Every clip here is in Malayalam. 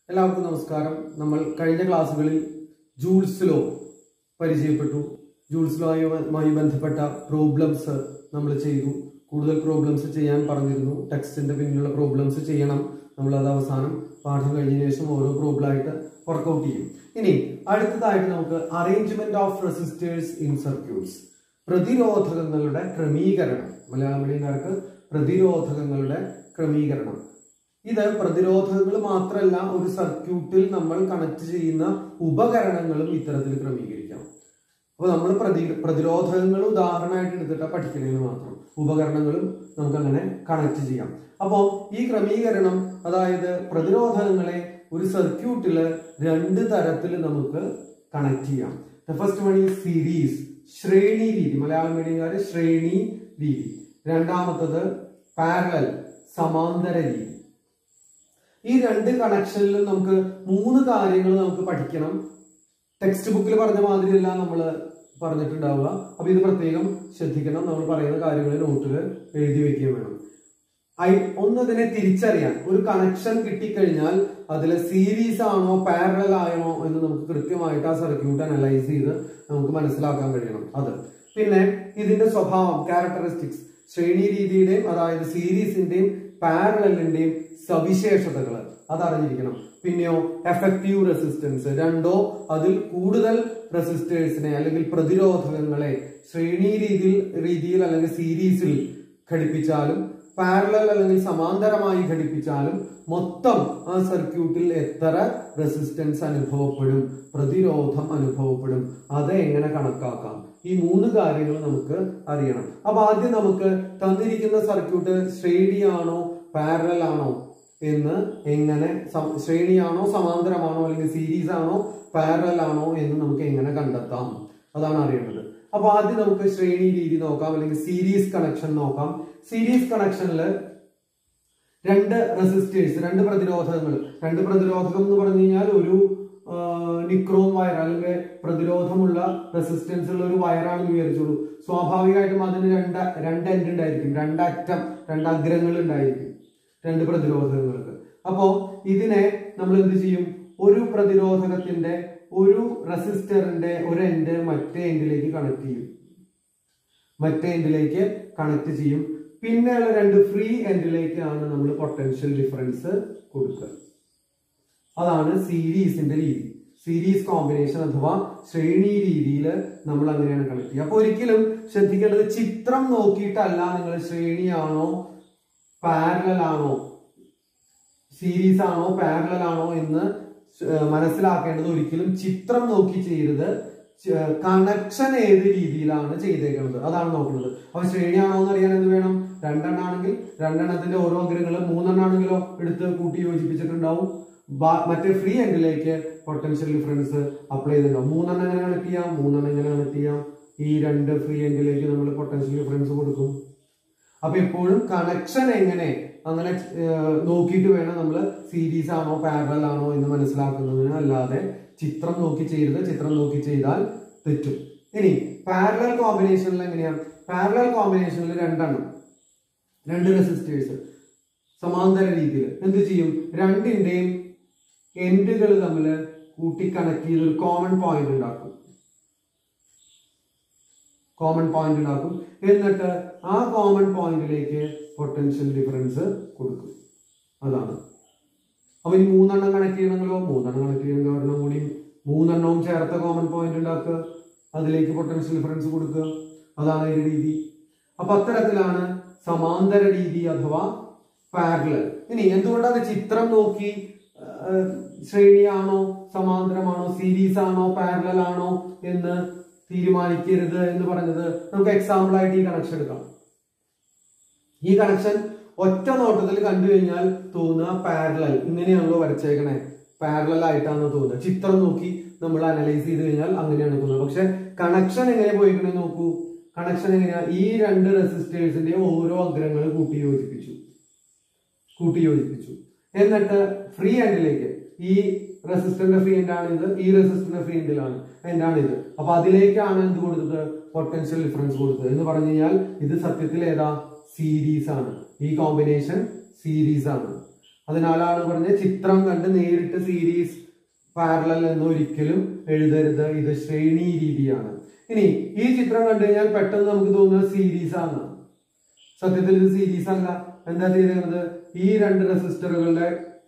എല്ലാവർക്കും നമസ്കാരം നമ്മൾ കഴിഞ്ഞ ക്ലാസ്സുകളിൽ ജൂൾസ് ലോ പരിചയപ്പെട്ടു ജൂൾസ് ലോയുമായി ബന്ധപ്പെട്ട പ്രോബ്ലംസ് നമ്മൾ ചെയ്തു കൂടുതൽ പ്രോബ്ലംസ് ചെയ്യാൻ പറഞ്ഞിരുന്നു ടെക്സ്റ്റിന്റെ പിന്നിലുള്ള പ്രോബ്ലംസ് ചെയ്യണം നമ്മൾ അത് അവസാനം പാഠം കഴിഞ്ഞതിന് ശേഷം ഓരോ പ്രോബ്ലമായിട്ട് വർക്കൗട്ട് ചെയ്യും ഇനി അടുത്തതായിട്ട് നമുക്ക് arrangement of resistors in circuits പ്രതിരോധകങ്ങളുടെ ക്രമീകരണം മലയാളം മീഡിയക്കാർക്ക് പ്രതിരോധകങ്ങളുടെ ക്രമീകരണം ഇത് പ്രതിരോധകങ്ങൾ മാത്രമല്ല ഒരു സർക്യൂട്ടിൽ നമ്മൾ കണക്ട് ചെയ്യുന്ന ഉപകരണങ്ങളും ഇത്തരത്തിൽ ക്രമീകരിക്കാം അപ്പോൾ നമ്മൾ പ്രതി പ്രതിരോധകങ്ങൾ ഉദാഹരണമായിട്ട് എടുത്തിട്ട് പഠിക്കണമെന്ന് മാത്രം ഉപകരണങ്ങളും നമുക്ക് അങ്ങനെ കണക്ട് ചെയ്യാം അപ്പോൾ ഈ ക്രമീകരണം അതായത് പ്രതിരോധകങ്ങളെ ഒരു സർക്യൂട്ടിൽ രണ്ട് തരത്തിൽ നമുക്ക് കണക്ട് ചെയ്യാം ദ ഫസ്റ്റ് വൺ ഈ സീരീസ് ശ്രേണി രീതി മലയാളം മീഡിയംകാര് ശ്രേണി രീതി രണ്ടാമത്തത് പാരലൽ സമാന്തര രീതി ഈ രണ്ട് കണക്ഷനിലും നമുക്ക് മൂന്ന് കാര്യങ്ങൾ നമുക്ക് പഠിക്കണം ടെക്സ്റ്റ് ബുക്കിൽ പറഞ്ഞ മാതിരിയല്ല നമ്മൾ പറഞ്ഞിട്ടുണ്ടാവുക അപ്പൊ ഇത് പ്രത്യേകം ശ്രദ്ധിക്കണം നമ്മൾ പറയുന്ന കാര്യങ്ങൾ നോട്ടിൽ എഴുതി വെക്കുകയും വേണം ഐ ഒന്നതിനെ തിരിച്ചറിയാൻ ഒരു കണക്ഷൻ കിട്ടിക്കഴിഞ്ഞാൽ അതിൽ സീരീസ് ആണോ പാരലൽ ആണോ എന്ന് നമുക്ക് കൃത്യമായിട്ട് ആ സർക്യൂട്ട് അനലൈസ് ചെയ്ത് നമുക്ക് മനസ്സിലാക്കാൻ കഴിയണം അത് പിന്നെ ഇതിന്റെ സ്വഭാവം ക്യാരക്ടറിസ്റ്റിക്സ് ശ്രേണി രീതിയുടെയും അതായത് സീരീസിന്റെയും പാരലലിന്റെയും സവിശേഷതകൾ അതറിഞ്ഞിരിക്കണം പിന്നെയോ എഫക്റ്റീവ് റെസിസ്റ്റൻസ് രണ്ടോ അതിൽ കൂടുതൽ റെസിസ്റ്റേഴ്സിനെ അല്ലെങ്കിൽ പ്രതിരോധകങ്ങളെ ശ്രേണി രീതിയിൽ രീതിയിൽ അല്ലെങ്കിൽ സീരീസിൽ ഘടിപ്പിച്ചാലും പാരലൽ അല്ലെങ്കിൽ സമാന്തരമായി ഘടിപ്പിച്ചാലും മൊത്തം ആ സർക്യൂട്ടിൽ എത്ര റെസിസ്റ്റൻസ് അനുഭവപ്പെടും പ്രതിരോധം അനുഭവപ്പെടും അത് എങ്ങനെ കണക്കാക്കാം ഈ മൂന്ന് കാര്യങ്ങൾ നമുക്ക് അറിയണം അപ്പൊ ആദ്യം നമുക്ക് തന്നിരിക്കുന്ന സർക്യൂട്ട് ശ്രേണിയാണോ പാരലൽ ആണോ എന്ന് എങ്ങനെ ശ്രേണിയാണോ സമാന്തരമാണോ അല്ലെങ്കിൽ സീരീസ് ആണോ പാരലൽ ആണോ എന്ന് നമുക്ക് എങ്ങനെ കണ്ടെത്താം അതാണ് അറിയേണ്ടത് അപ്പൊ ആദ്യം നമുക്ക് ശ്രേണി രീതി നോക്കാം അല്ലെങ്കിൽ സീരീസ് കണക്ഷൻ നോക്കാം സീരീസ് കണക്ഷനിൽ രണ്ട് റെസിസ്റ്റേഴ്സ് രണ്ട് പ്രതിരോധകങ്ങൾ രണ്ട് പ്രതിരോധകം എന്ന് പറഞ്ഞു കഴിഞ്ഞാൽ ഒരു നിക്രോം വയർ അല്ലെങ്കിൽ പ്രതിരോധമുള്ള റെസിസ്റ്റൻസ് ഉള്ള ഒരു വയറാണെന്ന് വിചാരിച്ചോളൂ സ്വാഭാവികമായിട്ടും അതിന് രണ്ട് രണ്ട് എൻഡ് ഉണ്ടായിരിക്കും രണ്ടറ്റം രണ്ട് അഗ്രങ്ങൾ ഉണ്ടായിരിക്കും രണ്ട് പ്രതിരോധകങ്ങൾക്ക് അപ്പോ ഇതിനെ നമ്മൾ എന്ത് ചെയ്യും ഒരു പ്രതിരോധകത്തിന്റെ ഒരു റെസിസ്റ്ററിന്റെ ഒരു എൻഡ് മറ്റേ എൻഡിലേക്ക് കണക്ട് ചെയ്യും മറ്റേ എൻഡിലേക്ക് കണക്ട് ചെയ്യും പിന്നെയുള്ള രണ്ട് ഫ്രീ എൻഡിലേക്കാണ് നമ്മൾ പൊട്ടൻഷ്യൽ ഡിഫറൻസ് കൊടുക്കുക അതാണ് സീരീസിന്റെ രീതി സീരീസ് കോമ്പിനേഷൻ അഥവാ ശ്രേണി രീതിയിൽ നമ്മൾ അങ്ങനെയാണ് കണക്ട് ചെയ്യുക അപ്പൊ ഒരിക്കലും ശ്രദ്ധിക്കേണ്ടത് ചിത്രം നോക്കിയിട്ടല്ല നിങ്ങൾ ശ്രേണിയാണോ പാരലൽ ആണോ സീരീസ് ആണോ പാരലൽ ആണോ എന്ന് മനസ്സിലാക്കേണ്ടത് ഒരിക്കലും ചിത്രം നോക്കി ചെയ്യരുത് കണക്ഷൻ ഏത് രീതിയിലാണ് ചെയ്തേക്കുന്നത് അതാണ് നോക്കുന്നത് അപ്പൊ ശ്രേണിയാണോ എന്ന് അറിയാൻ എന്ത് വേണം രണ്ടെണ്ണാണെങ്കിൽ രണ്ടെണ്ണത്തിന്റെ ഓരോ അഗ്രങ്ങളും മൂന്നെണ്ണാണെങ്കിലോ എടുത്ത് കൂട്ടി യോജിപ്പിച്ചിട്ടുണ്ടാവും മറ്റേ ഫ്രീ എൻഡിലേക്ക് പൊട്ടൻഷ്യൽ ഡിഫറൻസ് അപ്ലൈ ചെയ്തിട്ടുണ്ടാവും മൂന്നെണ്ണം എങ്ങനെ കണക്ട് ചെയ്യാം മൂന്നെണ്ണം എങ്ങനെ കണക്ട് ചെയ്യാം ഈ രണ്ട് ഫ്രീ എൻഡിലേക്ക് നമ്മൾ പൊട്ടൻഷ്യൽ ഡിഫറൻസ് കൊടുക്കും അപ്പൊ എപ്പോഴും കണക്ഷൻ എങ്ങനെ അങ്ങനെ നോക്കിയിട്ട് വേണം നമ്മൾ സീരീസ് ആണോ പാരലൽ ആണോ എന്ന് മനസ്സിലാക്കുന്നതിന് അല്ലാതെ ചിത്രം നോക്കി ചെയ്യരുത് ചിത്രം നോക്കി ചെയ്താൽ തെറ്റും ഇനി പാരലൽ കോമ്പിനേഷനിൽ എങ്ങനെയാണ് പാരലൽ കോമ്പിനേഷനിൽ രണ്ടെണ്ണം രണ്ട് റെസിസ്റ്റേഴ്സ് സമാന്തര രീതിയിൽ എന്ത് ചെയ്യും രണ്ടിന്റെയും എൻഡുകൾ തമ്മിൽ കൂട്ടി കണക്ട് ചെയ്ത് ഒരു കോമൺ പോയിന്റ് ഉണ്ടാക്കും കോമൺ പോയിന്റ് ഉണ്ടാക്കും എന്നിട്ട് ആ കോമൺ പോയിന്റിലേക്ക് പൊട്ടൻഷ്യൽ ഡിഫറൻസ് കൊടുക്കും അതാണ് അപ്പൊ ഇനി മൂന്നെണ്ണം കണക്ട് ചെയ്യണമെങ്കിലോ മൂന്നെണ്ണം കണക്ട് ചെയ്യണമെങ്കിൽ ഒരെണ്ണം കൂടി മൂന്നെണ്ണവും ചേർത്ത കോമൺ പോയിന്റ് ഉണ്ടാക്കുക അതിലേക്ക് പൊട്ടൻഷ്യൽ ഡിഫറൻസ് കൊടുക്കുക അതാണ് ഈ രീതി അപ്പൊ അത്തരത്തിലാണ് സമാന്തര രീതി അഥവാ പാരലൽ ഇനി എന്തുകൊണ്ടാണ് ചിത്രം നോക്കി ശ്രേണിയാണോ സമാന്തരമാണോ സീരീസ് ആണോ പാരലൽ ആണോ എന്ന് തീരുമാനിക്കരുത് എന്ന് പറഞ്ഞത് നമുക്ക് എക്സാമ്പിൾ ആയിട്ട് ഈ കണക്ഷൻ എടുക്കാം ഈ കണക്ഷൻ ഒറ്റ നോട്ടത്തിൽ കണ്ടു കഴിഞ്ഞാൽ തോന്നുക പാരലൽ ഇങ്ങനെയാണല്ലോ വരച്ചേക്കണേ പാരലൽ ആയിട്ടാണ് തോന്നുന്നത് ചിത്രം നോക്കി നമ്മൾ അനലൈസ് ചെയ്ത് കഴിഞ്ഞാൽ അങ്ങനെയാണ് തോന്നുന്നത് പക്ഷെ കണക്ഷൻ എങ്ങനെ പോയിക്കണേ നോക്കൂ കണക്ഷൻ എങ്ങനെയാ ഈ രണ്ട് റെസിസ്റ്റേഴ്സിന്റെ ഓരോ അഗ്രങ്ങൾ കൂട്ടി യോജിപ്പിച്ചു കൂട്ടി യോജിപ്പിച്ചു എന്നിട്ട് ഫ്രീ എൻഡിലേക്ക് ഈ റെസിസ്റ്ററിന്റെ ഫ്രീ എൻഡാണ് ഇത് ഈ റെസിസ്റ്ററിന്റെ ഫ്രീ എൻഡിലാണ് എൻഡാണ് ഇത് അപ്പൊ അതിലേക്കാണ് എന്ത് കൊടുത്തത് പൊട്ടൻഷ്യൽ ഡിഫറൻസ് കൊടുത്തത് എന്ന് പറഞ്ഞു കഴിഞ്ഞാൽ ഇത് സത്യത്തിൽ ഏതാ സീരീസ് ആണ് ഈ കോമ്പിനേഷൻ സീരീസ് ആണ് അതിനാലാണ് പറഞ്ഞ ചിത്രം കണ്ട് നേരിട്ട് സീരീസ് പാരലൽ എന്ന് ഒരിക്കലും എഴുതരുത് ഇത് ശ്രേണി രീതിയാണ് ഇനി ഈ ചിത്രം കണ്ടു കഴിഞ്ഞാൽ പെട്ടെന്ന് നമുക്ക് തോന്നുന്നത് സീരീസ് ആണ് സത്യത്തിൽ ഇത് സീരീസ് അല്ല എന്താ ചെയ്തിരുന്നത് ഈ രണ്ട് റെസിസ്റ്ററുകളുടെ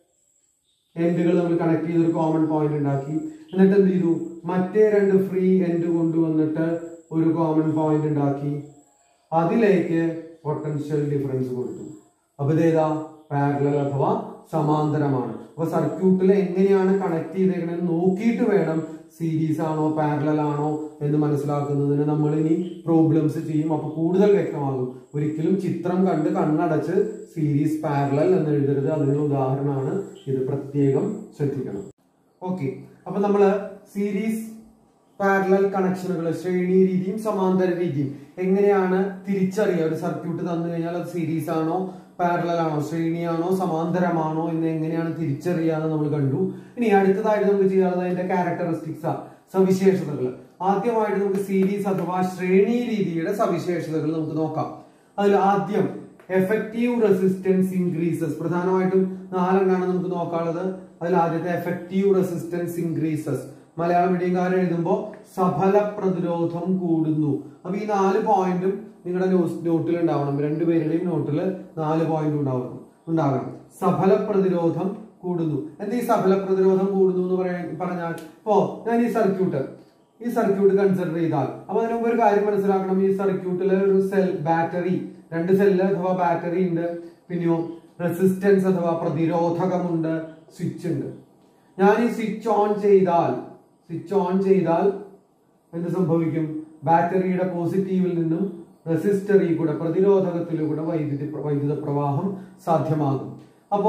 എൻഡുകൾ നമ്മൾ കണക്ട് ചെയ്ത് ഒരു കോമൺ പോയിന്റ് ഉണ്ടാക്കി എന്നിട്ട് എന്ത് ചെയ്തു മറ്റേ രണ്ട് ഫ്രീ എൻഡ് കൊണ്ടുവന്നിട്ട് ഒരു കോമൺ പോയിന്റ് ഉണ്ടാക്കി അതിലേക്ക് പൊട്ടൻഷ്യൽ ഡിഫറൻസ് കൊടുത്തു അപ്പൊ ഇതേതാ പാരലൽ അഥവാ സമാന്തരമാണ് അപ്പൊ സർക്യൂട്ടിൽ എങ്ങനെയാണ് കണക്ട് ചെയ്തേക്കണെന്ന് നോക്കിയിട്ട് വേണം സീരീസ് ആണോ പാരലൽ ആണോ എന്ന് മനസ്സിലാക്കുന്നതിന് നമ്മൾ ഇനി പ്രോബ്ലംസ് ചെയ്യും അപ്പൊ കൂടുതൽ വ്യക്തമാകും ഒരിക്കലും ചിത്രം കണ്ട് കണ്ണടച്ച് സീരീസ് പാരലൽ എന്ന് എഴുതരുത് അതിനുള്ള ഉദാഹരണമാണ് ഇത് പ്രത്യേകം ശ്രദ്ധിക്കണം ഓക്കെ അപ്പൊ നമ്മള് സീരീസ് പാരലൽ കണക്ഷനുകൾ ശ്രേണി രീതിയും സമാന്തര രീതിയും എങ്ങനെയാണ് തിരിച്ചറിയുക ഒരു സർക്യൂട്ട് തന്നു കഴിഞ്ഞാൽ അത് സീരീസ് ആണോ പാരലൽ ആണോ ശ്രേണിയാണോ സമാന്തരമാണോ എന്ന് എങ്ങനെയാണ് തിരിച്ചറിയാന്ന് നമ്മൾ കണ്ടു ഇനി അടുത്തതായിട്ട് നമുക്ക് ചെയ്യാനുള്ളത് അതിന്റെ ക്യാരക്ടറിസ്റ്റിക്സ് സവിശേഷതകൾ ആദ്യമായിട്ട് നമുക്ക് സീരീസ് അഥവാ ശ്രേണി രീതിയുടെ സവിശേഷതകൾ നമുക്ക് നോക്കാം അതിൽ ആദ്യം എഫക്റ്റീവ് റെസിസ്റ്റൻസ് ഇൻക്രീസസ് പ്രധാനമായിട്ടും നാലെണ്ണാണ് നമുക്ക് നോക്കാനുള്ളത് അതിൽ ആദ്യത്തെ എഫക്റ്റീവ് റെസിസ്റ്റൻസ് ഇൻക്രീസസ് മലയാളം മീഡിയംകാരൻ എഴുതുമ്പോൾ സഫല പ്രതിരോധം കൂടുന്നു അപ്പൊ ഈ നാല് പോയിന്റും നിങ്ങളുടെ നോട്ടിൽ ഉണ്ടാവണം രണ്ടുപേരുടെയും നോട്ടിൽ നാല് പോയിന്റ് ഉണ്ടാവണം ഉണ്ടാകണം സഫല പ്രതിരോധം കൂടുന്നു എന്താ ഈ സഫല പ്രതിരോധം കൂടുന്നു എന്ന് പറയാൻ പറഞ്ഞാൽ ഇപ്പോ ഞാൻ ഈ സർക്യൂട്ട് ഈ സർക്യൂട്ട് കൺസിഡർ ചെയ്താൽ അപ്പൊ അതിന് മുമ്പ് ഒരു കാര്യം മനസ്സിലാക്കണം ഈ സർക്യൂട്ടില് ഒരു സെൽ ബാറ്ററി രണ്ട് സെല്ല് അഥവാ ബാറ്ററി ഉണ്ട് പിന്നെയോ റെസിസ്റ്റൻസ് അഥവാ പ്രതിരോധകമുണ്ട് സ്വിച്ച് ഉണ്ട് ഞാൻ ഈ സ്വിച്ച് ഓൺ ചെയ്താൽ സ്വിച്ച് ഓൺ ചെയ്താൽ എന്ത് സംഭവിക്കും ബാറ്ററിയുടെ പോസിറ്റീവിൽ നിന്നും റെസിസ്റ്ററിൽ കൂടെ പ്രതിരോധകത്തിലൂടെ വൈദ്യുതി വൈദ്യുത പ്രവാഹം സാധ്യമാകും അപ്പോ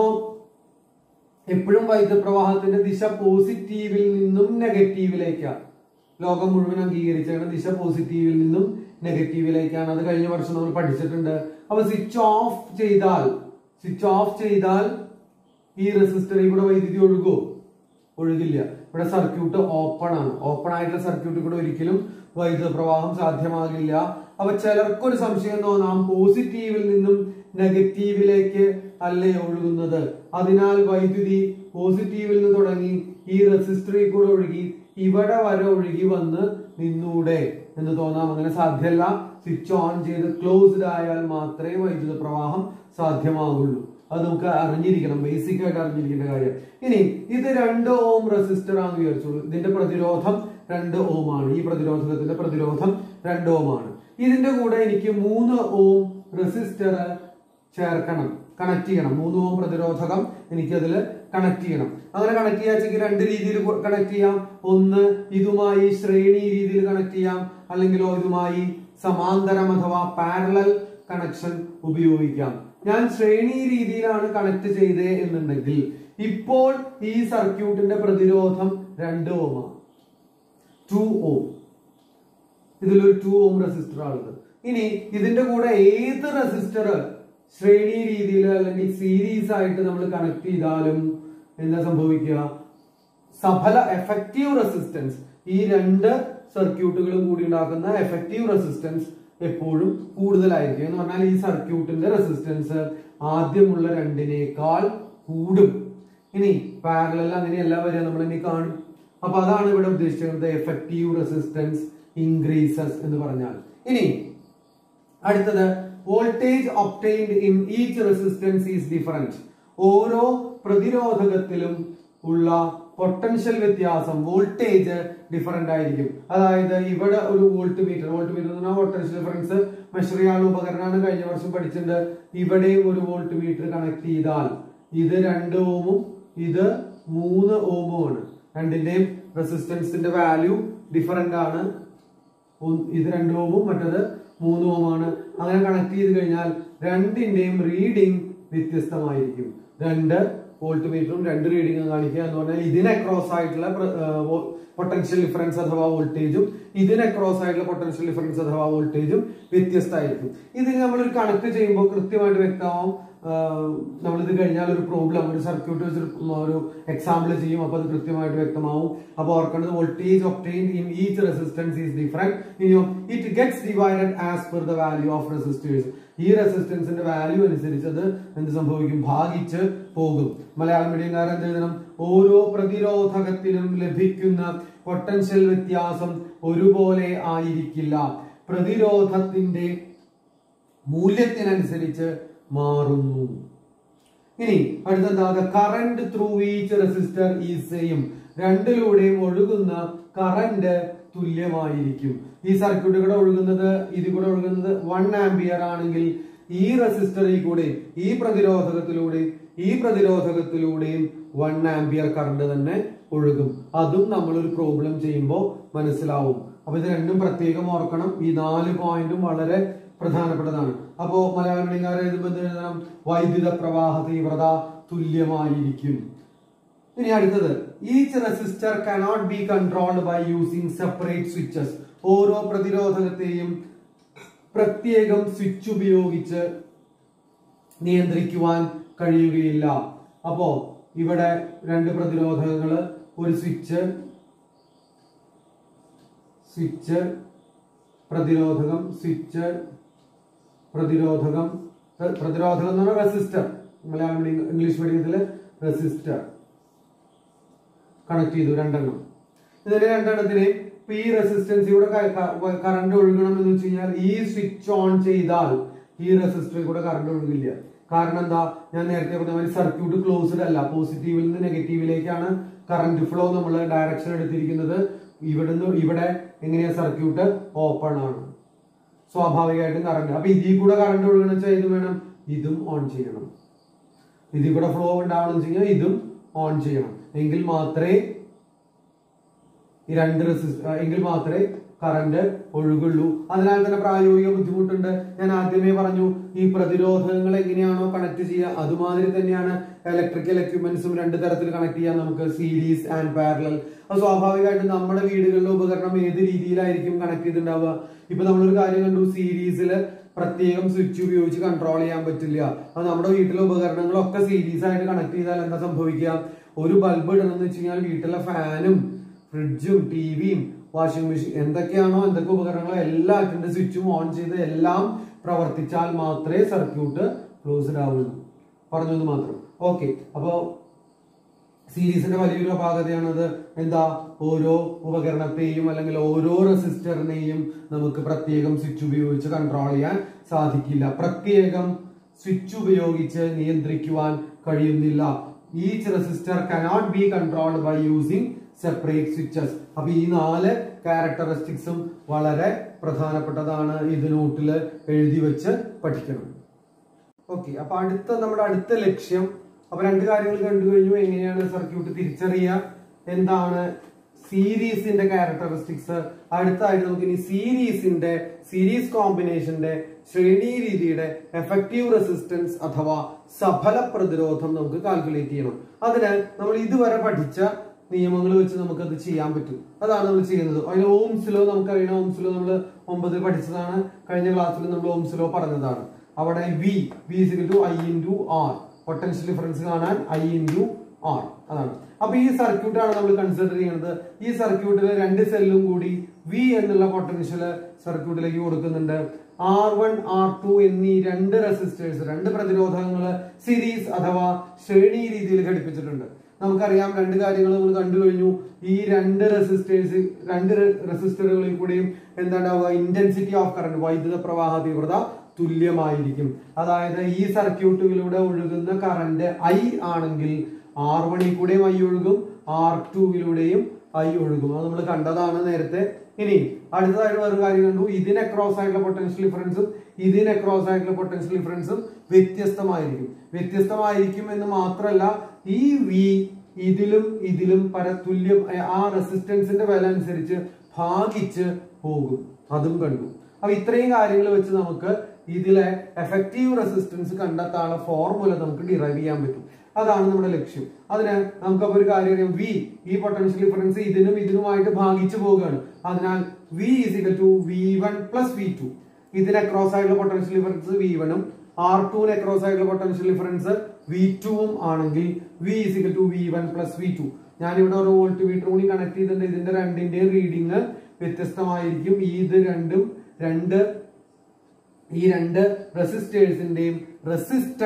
എപ്പോഴും വൈദ്യുത പ്രവാഹത്തിന്റെ ദിശ പോസിറ്റീവിൽ നിന്നും നെഗറ്റീവിലേക്കാണ് ലോകം മുഴുവൻ അംഗീകരിച്ചാണ് ദിശ പോസിറ്റീവിൽ നിന്നും നെഗറ്റീവിലേക്കാണ് അത് കഴിഞ്ഞ വർഷം നമ്മൾ പഠിച്ചിട്ടുണ്ട് അപ്പൊ സ്വിച്ച് ഓഫ് ചെയ്താൽ സ്വിച്ച് ഓഫ് ചെയ്താൽ ഈ റെസിസ്റ്ററിൽ കൂടെ വൈദ്യുതി ഒഴുകുമോ ഒഴുകില്ല ഇവിടെ സർക്യൂട്ട് ഓപ്പൺ ആണ് ഓപ്പൺ ആയിട്ടുള്ള സർക്യൂട്ടിൽ കൂടെ ഒരിക്കലും വൈദ്യുത പ്രവാഹം സാധ്യമാകില്ല അപ്പൊ ചിലർക്കൊരു സംശയം തോന്നാം പോസിറ്റീവിൽ നിന്നും നെഗറ്റീവിലേക്ക് അല്ലേ ഒഴുകുന്നത് അതിനാൽ വൈദ്യുതി പോസിറ്റീവിൽ നിന്ന് തുടങ്ങി ഈ റെസിസ്റ്ററിൽ കൂടെ ഒഴുകി ഇവിടെ വരെ ഒഴുകി വന്ന് നിന്നൂടെ എന്ന് തോന്നാം അങ്ങനെ സാധ്യമല്ല സ്വിച്ച് ഓൺ ചെയ്ത് ക്ലോസ്ഡ് ആയാൽ മാത്രമേ വൈദ്യുത പ്രവാഹം സാധ്യമാകുള്ളൂ അത് നമുക്ക് അറിഞ്ഞിരിക്കണം ബേസിക് ആയിട്ട് അറിഞ്ഞിരിക്കേണ്ട കാര്യം ഇനി ഇത് രണ്ട് ഓം റെസിസ്റ്റർ ആണെന്ന് വിചാരിച്ചോളൂ ഇതിന്റെ പ്രതിരോധം രണ്ട് ഓം ആണ് ഈ പ്രതിരോധകത്തിന്റെ പ്രതിരോധം രണ്ട് ഓം ആണ് ഇതിന്റെ കൂടെ എനിക്ക് മൂന്ന് ഓം റെസിസ്റ്റർ ചേർക്കണം കണക്ട് ചെയ്യണം മൂന്ന് ഓം പ്രതിരോധകം എനിക്ക് അതിൽ കണക്ട് ചെയ്യണം അങ്ങനെ കണക്ട് ചെയ്യാച്ചെങ്കിൽ രണ്ട് രീതിയിൽ കണക്ട് ചെയ്യാം ഒന്ന് ഇതുമായി ശ്രേണി രീതിയിൽ കണക്ട് ചെയ്യാം അല്ലെങ്കിലോ ഇതുമായി സമാന്തരം അഥവാ പാരലൽ കണക്ഷൻ ഉപയോഗിക്കാം ഞാൻ ശ്രേണി രീതിയിലാണ് കണക്ട് ചെയ്തേ എന്നുണ്ടെങ്കിൽ ഇപ്പോൾ ഈ സർക്യൂട്ടിന്റെ പ്രതിരോധം രണ്ട് ഓമാണ് ടു ഓം ഇതിലൊരു ടു ഓം റെസിസ്റ്റർ ആണുള്ളത് ഇനി ഇതിന്റെ കൂടെ ഏത് റെസിസ്റ്റർ ശ്രേണി രീതിയിൽ അല്ലെങ്കിൽ സീരീസ് ആയിട്ട് നമ്മൾ കണക്ട് ചെയ്താലും എന്താ സംഭവിക്കുക സഫല എഫക്റ്റീവ് റെസിസ്റ്റൻസ് ഈ രണ്ട് സർക്യൂട്ടുകളും കൂടി ഉണ്ടാക്കുന്ന എഫക്റ്റീവ് റെസിസ്റ്റൻസ് എപ്പോഴും കൂടുതലായിരിക്കും എന്ന് പറഞ്ഞാൽ ഈ സർക്യൂട്ടിന്റെ റെസിസ്റ്റൻസ് ആദ്യമുള്ള രണ്ടിനേക്കാൾ കൂടും ഇനി പാരലൽ അങ്ങനെയല്ല വരിക നമ്മൾ ഇനി കാണും അപ്പൊ അതാണ് ഇവിടെ ഉദ്ദേശിക്കുന്നത് എഫക്റ്റീവ് റെസിസ്റ്റൻസ് ഇൻക്രീസസ് എന്ന് പറഞ്ഞാൽ ഇനി അടുത്തത് voltage obtained in each resistance is different ഓരോ പ്രതിരോധകത്തിലും ഉള്ള പൊട്ടൻഷ്യൽ വ്യത്യാസം വോൾട്ടേജ് ഡിഫറൻ്റ് ആയിരിക്കും അതായത് ഇവിടെ ഒരു വോൾട്ട് മീറ്റർ വോൾട്ട് മീറ്റർ എന്ന് പറഞ്ഞാൽ പൊട്ടൻഷ്യൽ ഡിഫറൻസ് മെഷർ ചെയ്യാനുള്ള ഉപകരണമാണ് കഴിഞ്ഞ വർഷം പഠിച്ചിട്ടുണ്ട് ഇവിടെയും ഒരു വോൾട്ട് മീറ്റർ കണക്ട് ചെയ്താൽ ഇത് രണ്ട് ഓമും ഇത് മൂന്ന് ഓമുമാണ് രണ്ടിന്റെയും റെസിസ്റ്റൻസിന്റെ വാല്യൂ ഡിഫറൻ്റ് ആണ് ഒന്ന് ഇത് രണ്ട് ഓമും മറ്റത് മൂന്ന് ഓമാണ് അങ്ങനെ കണക്ട് ചെയ്ത് കഴിഞ്ഞാൽ രണ്ടിന്റെയും റീഡിംഗ് വ്യത്യസ്തമായിരിക്കും രണ്ട് വോൾട്ട് മീറ്ററും രണ്ട് റീഡിംഗും കാണിക്കുക എന്ന് പറഞ്ഞാൽ ഇതിന് അക്രോസ് ആയിട്ടുള്ള പൊട്ടൻഷ്യൽ ഡിഫറൻസ് അഥവാ വോൾട്ടേജും ഇതിന് അക്രോസ് ആയിട്ടുള്ള പൊട്ടൻഷ്യൽ ഡിഫറൻസ് അഥവാ വോൾട്ടേജും വ്യത്യസ്തമായിരിക്കും ഇത് നമ്മളൊരു കണക്ക് ചെയ്യുമ്പോൾ കൃത്യമായിട്ട് വ്യക്തമാവും നമ്മളിത് കഴിഞ്ഞാൽ ഒരു പ്രോബ്ലം ഒരു സർക്യൂട്ട് വെച്ചൊരു ഒരു എക്സാമ്പിൾ ചെയ്യും അപ്പൊ അത് കൃത്യമായിട്ട് വ്യക്തമാവും അപ്പൊ ഓർക്കേണ്ടത് voltage obtained in each resistance is different ഇനിയോ it gets divided as per the value of resistors ഈ റെസിസ്റ്റൻസിന്റെ വാല്യൂ അനുസരിച്ച് അത് എന്ത് സംഭവിക്കും ഭാഗിച്ച് പോകും മലയാളം മീഡിയംകാരൻ എന്ത് എഴുതണം ഓരോ പ്രതിരോധകത്തിനും ലഭിക്കുന്ന പൊട്ടൻഷ്യൽ വ്യത്യാസം ഒരുപോലെ ആയിരിക്കില്ല പ്രതിരോധത്തിന്റെ മൂല്യത്തിനനുസരിച്ച് മാറുന്നു ഇനി അടുത്തെന്താ കറണ്ട് ത്രൂ ഈച്ച് റെസിസ്റ്റർ ഈ സെയിം രണ്ടിലൂടെയും ഒഴുകുന്ന കറണ്ട് തുല്യമായിരിക്കും ഈ സർക്യൂട്ട് കൂടെ ഒഴുകുന്നത് ഇത് കൂടെ ഒഴുകുന്നത് വൺ ആംബിയർ ആണെങ്കിൽ ഈ റെസിസ്റ്ററിൽ കൂടെ ഈ പ്രതിരോധകത്തിലൂടെ ഈ പ്രതിരോധകത്തിലൂടെയും വൺ ആംബിയർ കറണ്ട് തന്നെ ഒഴുകും അതും നമ്മൾ ഒരു പ്രോബ്ലം ചെയ്യുമ്പോൾ മനസ്സിലാവും അപ്പൊ ഇത് രണ്ടും പ്രത്യേകം ഓർക്കണം ഈ നാല് പോയിന്റും വളരെ പ്രധാനപ്പെട്ടതാണ് അപ്പോ മലയാള മീഡിയക്കാരെ എഴുതുമ്പോൾ എന്ത് എഴുതണം വൈദ്യുത പ്രവാഹ തീവ്രത തുല്യമായിരിക്കും ഇനി അടുത്തത് each resistor cannot be controlled by using separate switches ഓരോ പ്രതിരോധകത്തെയും പ്രത്യേകം സ്വിച്ച് ഉപയോഗിച്ച് നിയന്ത്രിക്കുവാൻ കഴിയുകയില്ല അപ്പോ ഇവിടെ രണ്ട് പ്രതിരോധകങ്ങള് ഒരു സ്വിച്ച് സ്വിച്ച് പ്രതിരോധകം സ്വിച്ച് പ്രതിരോധകം പ്ര- പ്രതിരോധകം എന്ന് പറഞ്ഞാൽ റെസിസ്റ്റർ മലയാളം മീഡിയം ഇംഗ്ലീഷ് മീഡിയത്തില് റെസിസ്റ്റർ കണക്ട് ചെയ്തു രണ്ടെണ്ണം ഇതിന്റെ രണ്ടെണ്ണത്തിന് ഇപ്പൊ ഈ റെസിസ്റ്റൻസിലൂടെ കറണ്ട് ഒഴുകണം എന്ന് വെച്ച് കഴിഞ്ഞാൽ ഈ സ്വിച്ച് ഓൺ ചെയ്താൽ ഈ റെസിസ്റ്ററിൽ കൂടെ കറണ്ട് ഒഴുകില്ല കാരണം എന്താ ഞാൻ നേരത്തെ പറഞ്ഞ മാതിരി സർക്യൂട്ട് ക്ലോസ്ഡ് അല്ല പോസിറ്റീവിൽ നിന്ന് നെഗറ്റീവിലേക്കാണ് കറണ്ട് ഫ്ലോ നമ്മൾ ഡയറക്ഷൻ എടുത്തിരിക്കുന്നത് ഇവിടുന്ന് ഇവിടെ എങ്ങനെയാ സർക്യൂട്ട് ഓപ്പൺ ആണ് സ്വാഭാവികമായിട്ടും കറണ്ട് അപ്പൊ ഇതിൽ കൂടെ കറണ്ട് ഒഴുകണം വെച്ചാൽ ഇത് വേണം ഇതും ഓൺ ചെയ്യണം ഇതിൽ കൂടെ ഫ്ലോ ഉണ്ടാവണം വെച്ച് കഴിഞ്ഞാൽ ഇതും ഓൺ ചെയ്യണം എങ്കിൽ മാത്രമേ ഈ രണ്ട് റെസിസ്റ്റർ എങ്കിൽ മാത്രമേ കറണ്ട് ഒഴുകുള്ളൂ അതിനാൽ തന്നെ പ്രായോഗിക ബുദ്ധിമുട്ടുണ്ട് ഞാൻ ആദ്യമേ പറഞ്ഞു ഈ പ്രതിരോധകങ്ങൾ എങ്ങനെയാണോ കണക്ട് ചെയ്യുക അതുമാതിരി തന്നെയാണ് ഇലക്ട്രിക്കൽ എക്യുപ്മെന്റ്സും രണ്ട് തരത്തിൽ കണക്ട് ചെയ്യാൻ നമുക്ക് സീരീസ് ആൻഡ് പാരലൽ അത് സ്വാഭാവികമായിട്ടും നമ്മുടെ വീടുകളിലെ ഉപകരണം ഏത് രീതിയിലായിരിക്കും കണക്ട് ചെയ്തിട്ടുണ്ടാവുക ഇപ്പൊ നമ്മളൊരു കാര്യം കണ്ടു സീരീസിൽ പ്രത്യേകം സ്വിച്ച് ഉപയോഗിച്ച് കൺട്രോൾ ചെയ്യാൻ പറ്റില്ല അത് നമ്മുടെ വീട്ടിലെ ഉപകരണങ്ങളൊക്കെ സീരീസ് ആയിട്ട് കണക്ട് ചെയ്താൽ എന്താ സംഭവിക്കുക ഒരു ബൾബ് ഇടണം എന്ന് വെച്ച് കഴിഞ്ഞാൽ വീട്ടിലെ ഫാനും ഫ്രിഡ്ജും ടിവിയും വാഷിംഗ് മെഷീൻ എന്തൊക്കെയാണോ എന്തൊക്കെ ഉപകരണങ്ങളോ എല്ലാറ്റിന്റെ സ്വിച്ചും ഓൺ ചെയ്ത് എല്ലാം പ്രവർത്തിച്ചാൽ മാത്രമേ സർക്യൂട്ട് ക്ലോസ്ഡ് ആവുള്ളൂ പറഞ്ഞത് മാത്രം ഓക്കെ അപ്പോ സീരീസിന്റെ വലിയൊരു അപാകതയാണത് എന്താ ഓരോ ഉപകരണത്തെയും അല്ലെങ്കിൽ ഓരോ റെസിസ്റ്ററിനെയും നമുക്ക് പ്രത്യേകം സ്വിച്ച് ഉപയോഗിച്ച് കൺട്രോൾ ചെയ്യാൻ സാധിക്കില്ല പ്രത്യേകം സ്വിച്ച് ഉപയോഗിച്ച് നിയന്ത്രിക്കുവാൻ കഴിയുന്നില്ല each resistor cannot be controlled by using separate switches അപ്പൊ ഈ നാല് ക്യാരക്ടറിസ്റ്റിക്സും വളരെ പ്രധാനപ്പെട്ടതാണ് ഇത് നോട്ടിൽ എഴുതി വെച്ച് പഠിക്കണം ഓക്കെ അപ്പൊ അടുത്ത നമ്മുടെ അടുത്ത ലക്ഷ്യം അപ്പൊ രണ്ട് കാര്യങ്ങൾ കണ്ടു കഴിഞ്ഞു എങ്ങനെയാണ് സർക്യൂട്ട് തിരിച്ചറിയുക എന്താണ് സീരീസിന്റെ ക്യാരക്ടറിസ്റ്റിക്സ് അടുത്തായിട്ട് നമുക്ക് ഇനി സീരീസിന്റെ സീരീസ് കോമ്പിനേഷന്റെ ശ്രേണി രീതിയുടെ എഫക്റ്റീവ് റെസിസ്റ്റൻസ് അഥവാ സഫല പ്രതിരോധം നമുക്ക് കാൽക്കുലേറ്റ് ചെയ്യണം അതിന് നമ്മൾ ഇതുവരെ പഠിച്ച നിയമങ്ങൾ വെച്ച് നമുക്ക് അത് ചെയ്യാൻ പറ്റും അതാണ് നമ്മൾ ചെയ്യുന്നത് അതിന് ഓംസിലോ നമുക്കറിയണം ഓംസിലോ നമ്മൾ ഒമ്പതിൽ പഠിച്ചതാണ് കഴിഞ്ഞ ക്ലാസ്സിൽ നമ്മൾ ഓംസിലോ പറഞ്ഞതാണ് അവിടെ V V to I into R potential difference കാണാൻ ഐ ഇൻറ്റു ആർ അതാണ് അപ്പൊ ഈ സർക്യൂട്ട് ആണ് നമ്മൾ കൺസിഡർ ചെയ്യുന്നത് ഈ സർക്യൂട്ടിൽ രണ്ട് സെല്ലും കൂടി വി എന്നുള്ള പൊട്ടൻഷ്യൽ സർക്യൂട്ടിലേക്ക് കൊടുക്കുന്നുണ്ട് ആർ വൺ ആർ ടു എന്നീ രണ്ട് റെസിസ്റ്റേഴ്സ് രണ്ട് പ്രതിരോധകങ്ങൾ സീരീസ് അഥവാ ശ്രേണി രീതിയിൽ ഘടിപ്പിച്ചിട്ടുണ്ട് നമുക്കറിയാം രണ്ട് കാര്യങ്ങൾ നമ്മൾ കണ്ടു കഴിഞ്ഞു ഈ രണ്ട് റെസിസ്റ്റേഴ്സ് രണ്ട് റെസിസ്റ്ററുകളിൽ കൂടിയും എന്താണ്ടാവുക ഇന്റൻസിറ്റി ഓഫ് കറണ്ട് വൈദ്യുത പ്രവാഹ തീവ്രത തുല്യമായിരിക്കും അതായത് ഈ സർക്യൂട്ടുകളിലൂടെ ഒഴുകുന്ന കറണ്ട് ഐ ആണെങ്കിൽ ആർ വണിൽ കൂടെയും ഐ ഒഴുകും ആർ ടുവിലൂടെയും ഐ ഒഴുകും അത് നമ്മൾ കണ്ടതാണ് നേരത്തെ ഇനി അടുത്തതായിട്ട് വേറൊരു കാര്യം കണ്ടു ഇതിന് അക്രോസ് ആയിട്ടുള്ള പൊട്ടൻഷ്യൽ ഡിഫറൻസും ഇതിന് അക്രോസ് ആയിട്ടുള്ള പൊട്ടൻഷ്യൽ ഡിഫറൻസും വ്യത്യസ്തമായിരിക്കും വ്യത്യസ്തമായിരിക്കും എന്ന് മാത്രമല്ല ഈ വി ഇതിലും ഇതിലും പര തുല്യം ഏ, ആ റെസിസ്റ്റൻസിന്റെ വില അനുസരിച്ച് ഭാഗിച്ച് പോകും അതും കണ്ടു അപ്പൊ ഇത്രയും കാര്യങ്ങൾ വെച്ച് നമുക്ക് ഇതിലെ എഫക്റ്റീവ് റെസിസ്റ്റൻസ് കണ്ടെത്താനുള്ള ഫോർമുല നമുക്ക് ഡിറൈവ് ചെയ്യാൻ പറ്റും അതാണ് നമ്മുടെ ലക്ഷ്യം അതിന് നമുക്കപ്പോ ഒരു കാര്യം അറിയാം വി ഈ പൊട്ടൻഷ്യൽ ഡിഫറൻസ് ഇതിനും ഇതിനുമായിട്ട് ഭാഗിച്ചു പോവുകയാണ് അതിനാൽ V is equal to V one plus V two ഇതിന് അക്രോസ് ആയിട്ടുള്ള പൊട്ടൻഷ്യൽ ഡിഫറൻസ് വി വണ്ണും ആർ ടുവിന് അക്രോസ് ആയിട്ടുള്ള പൊട്ടൻഷ്യൽ ഡിഫറൻസ് വി ടുവും ആണെങ്കിൽ V is equal to V one plus V two ഞാനിവിടെ ഒരു വോൾട്ട് മീറ്റർ കൂടി കണക്ട് ചെയ്തിട്ടുണ്ട് ഇതിന്റെ രണ്ടിന്റെയും റീഡിങ് വ്യത്യസ്തമായിരിക്കും ഈ ഇത് രണ്ടും രണ്ട് ഈ രണ്ട് റെസിസ്റ്റേഴ്സിന്റെയും റെസിസ്റ്റൻസ്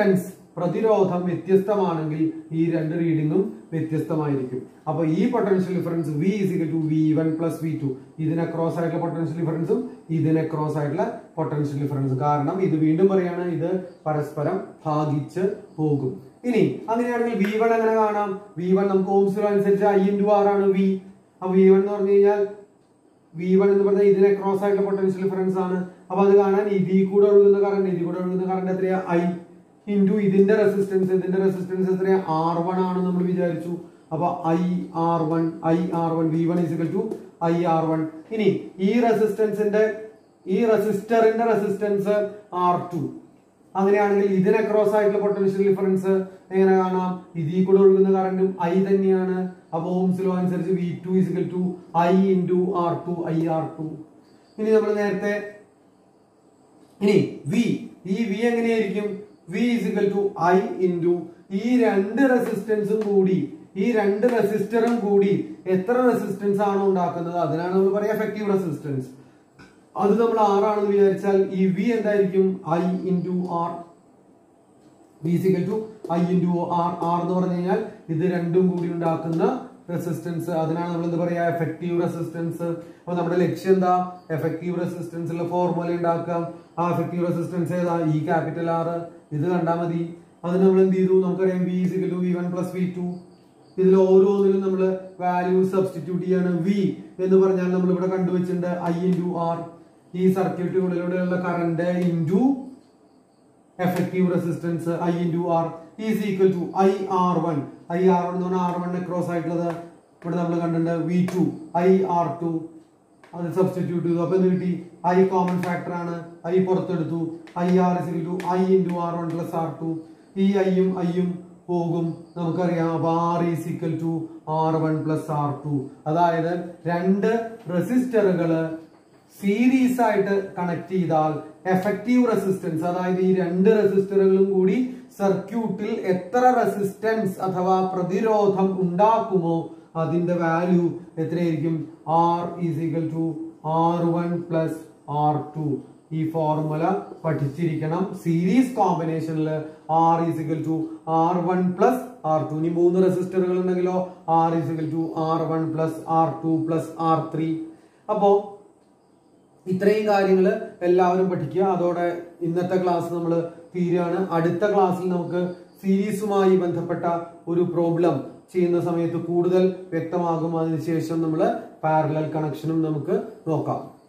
പ്രതിരോധം വ്യത്യസ്തമാണെങ്കിൽ ഈ രണ്ട് റീഡിങ്ങും വ്യത്യസ്തമായിരിക്കും അപ്പൊ ഈ potential difference V is equal to V one plus V two ഇതിനെ ക്രോസ് ആയിട്ടുള്ള പൊട്ടൻഷ്യൽ ഡിഫറൻസും ഇതിനെ ക്രോസ് ആയിട്ടുള്ള പൊട്ടൻഷ്യൽ ഡിഫറൻസും കാരണം ഇത് വീണ്ടും പറയാണ് ഇത് പരസ്പരം ഭാഗിച്ച് പോകും ഇനി അങ്ങനെയാണെങ്കിൽ വി വൺ എങ്ങനെ കാണാം വി വൺ നമുക്ക് ഓംസ് ലോ അനുസരിച്ച് ഐ ഇൻറ്റു ആർ ആണ് വി അപ്പൊ വി വൺ എന്ന് പറഞ്ഞു കഴിഞ്ഞാൽ വി വൺ എന്ന് പറഞ്ഞാൽ ഇതിനെ ക്രോസ് ആയിട്ടുള്ള പൊട്ടൻഷ്യൽ ഡിഫറൻസ് ആണ് അപ്പൊ അത് കാണാൻ ഇതിൽ കൂടെ ഒഴുകുന്ന കറണ്ട് ഇതിൽ കൂടെ ഒഴുകുന്ന കറണ്ട് എത്രയാ ഐ ഇൻറ്റു ഇതിന്റെ റെസിസ്റ്റൻസ് ഇതിന്റെ റെസിസ്റ്റൻസ് എത്രയാ ആർ വൺ ആണ് നമ്മൾ വിചാരിച്ചു അപ്പൊ I R one I R one V one is equal to I R one ഇനി ഈ റെസിസ്റ്റൻസിന്റെ ഈ റെസിസ്റ്ററിന്റെ റെസിസ്റ്റൻസ് ആർ ടു അങ്ങനെയാണെങ്കിൽ ഇതിനെ ക്രോസ് ആയിട്ടുള്ള പൊട്ടൻഷ്യൽ ഡിഫറൻസ് എങ്ങനെ കാണാം ഇതിൽ കൂടെ ഒഴുകുന്ന കറണ്ടും ഐ തന്നെയാണ് അപ്പൊ ഓംസ് ലോ അനുസരിച്ച് V two is equal to I into R two I R two ഇനി നമ്മൾ നേരത്തെ ഇനി വി ഈ വി എങ്ങനെയായിരിക്കും V is equal to I into ഈ രണ്ട് റെസിസ്റ്റൻസും കൂടി ഈ രണ്ട് റെസിസ്റ്ററും കൂടി എത്ര റെസിസ്റ്റൻസ് ആണോ ഉണ്ടാക്കുന്നത് അതിനാണ് നമ്മൾ പറയുക എഫക്റ്റീവ് റെസിസ്റ്റൻസ് അത് നമ്മൾ ആറാണെന്ന് വിചാരിച്ചാൽ ഈ വി എന്തായിരിക്കും I into R V is equal to I into R R എന്ന് പറഞ്ഞു കഴിഞ്ഞാൽ ഇത് രണ്ടും കൂടി ഉണ്ടാക്കുന്ന റെസിസ്റ്റൻസ് അതിനാണ് നമ്മൾ എന്താ പറയാ എഫക്റ്റീവ് റെസിസ്റ്റൻസ് അപ്പൊ നമ്മുടെ ലക്ഷ്യം എന്താ എഫക്റ്റീവ് റെസിസ്റ്റൻസിലെ ഫോർമുല ഉണ്ടാക്കാം ആ എഫക്റ്റീവ് റെസിസ്റ്റൻസ് ഏതാ ഈ ക്യാപിറ്റൽ ആർ ഇത് കണ്ടാൽ മതി അത് നമ്മൾ എന്ത് ചെയ്തു നമുക്കറിയാം V is equal to V one plus V two ഇതിൽ ഓരോന്നിലും നമ്മൾ വാല്യൂ സബ്സ്റ്റിറ്റ്യൂട്ട് ചെയ്യാണ് വി എന്ന് പറഞ്ഞാൽ നമ്മൾ ഇവിടെ കണ്ടുവച്ചിട്ടുണ്ട് ഐ ഇൻറ്റു ആർ ഈ സർക്യൂട്ടുകളിലൂടെയുള്ള current into effective resistance I into R is equal to I R one I R one എന്ന് പറഞ്ഞാൽ ആർ വൺ ക്രോസ് ആയിട്ടുള്ളത് ഇവിടെ നമ്മൾ കണ്ടിട്ടുണ്ട് V to I R two അത് സബ്സ്റ്റിറ്റ്യൂട്ട് ചെയ്തു അപ്പൊ എന്ത് കിട്ടി ഐ കോമൺ ഫാക്ടർ ആണ് ഐ പുറത്തെടുത്തു I R is to I into R one plus R two ഈ ഐയും ഐയും പോകും നമുക്കറിയാം അപ്പൊ R is equal to R one plus R two അതായത് രണ്ട് റെസിസ്റ്ററുകള് സീരീസ് ആയിട്ട് കണക്ട് ചെയ്താൽ എഫക്റ്റീവ് റെസിസ്റ്റൻസ് അതായത് ഈ രണ്ട് റെസിസ്റ്ററുകളും കൂടി സർക്യൂട്ടിൽ എത്ര റെസിസ്റ്റൻസ് അഥവാ പ്രതിരോധം ഉണ്ടാക്കുമോ അതിന്റെ വാല്യൂ എത്രയായിരിക്കും R is equal to R one plus R two ഈ ഫോർമുല പഠിച്ചിരിക്കണം സീരീസ് കോമ്പിനേഷനിൽ R is equal to R one plus R two ഇനി മൂന്ന് റെസിസ്റ്ററുകൾ ഉണ്ടെങ്കിലോ R is equal to R one plus R two plus R three അപ്പോ ഇത്രയും കാര്യങ്ങൾ എല്ലാവരും പഠിക്കുക അതോടെ ഇന്നത്തെ ക്ലാസ് നമ്മൾ തീരുകയാണ് അടുത്ത ക്ലാസ്സിൽ നമുക്ക് സീരീസുമായി ബന്ധപ്പെട്ട ഒരു പ്രോബ്ലം ചെയ്യുന്ന സമയത്ത് കൂടുതൽ വ്യക്തമാകും അതിനുശേഷം നമ്മൾ പാരലൽ കണക്ഷനും നമുക്ക് നോക്കാം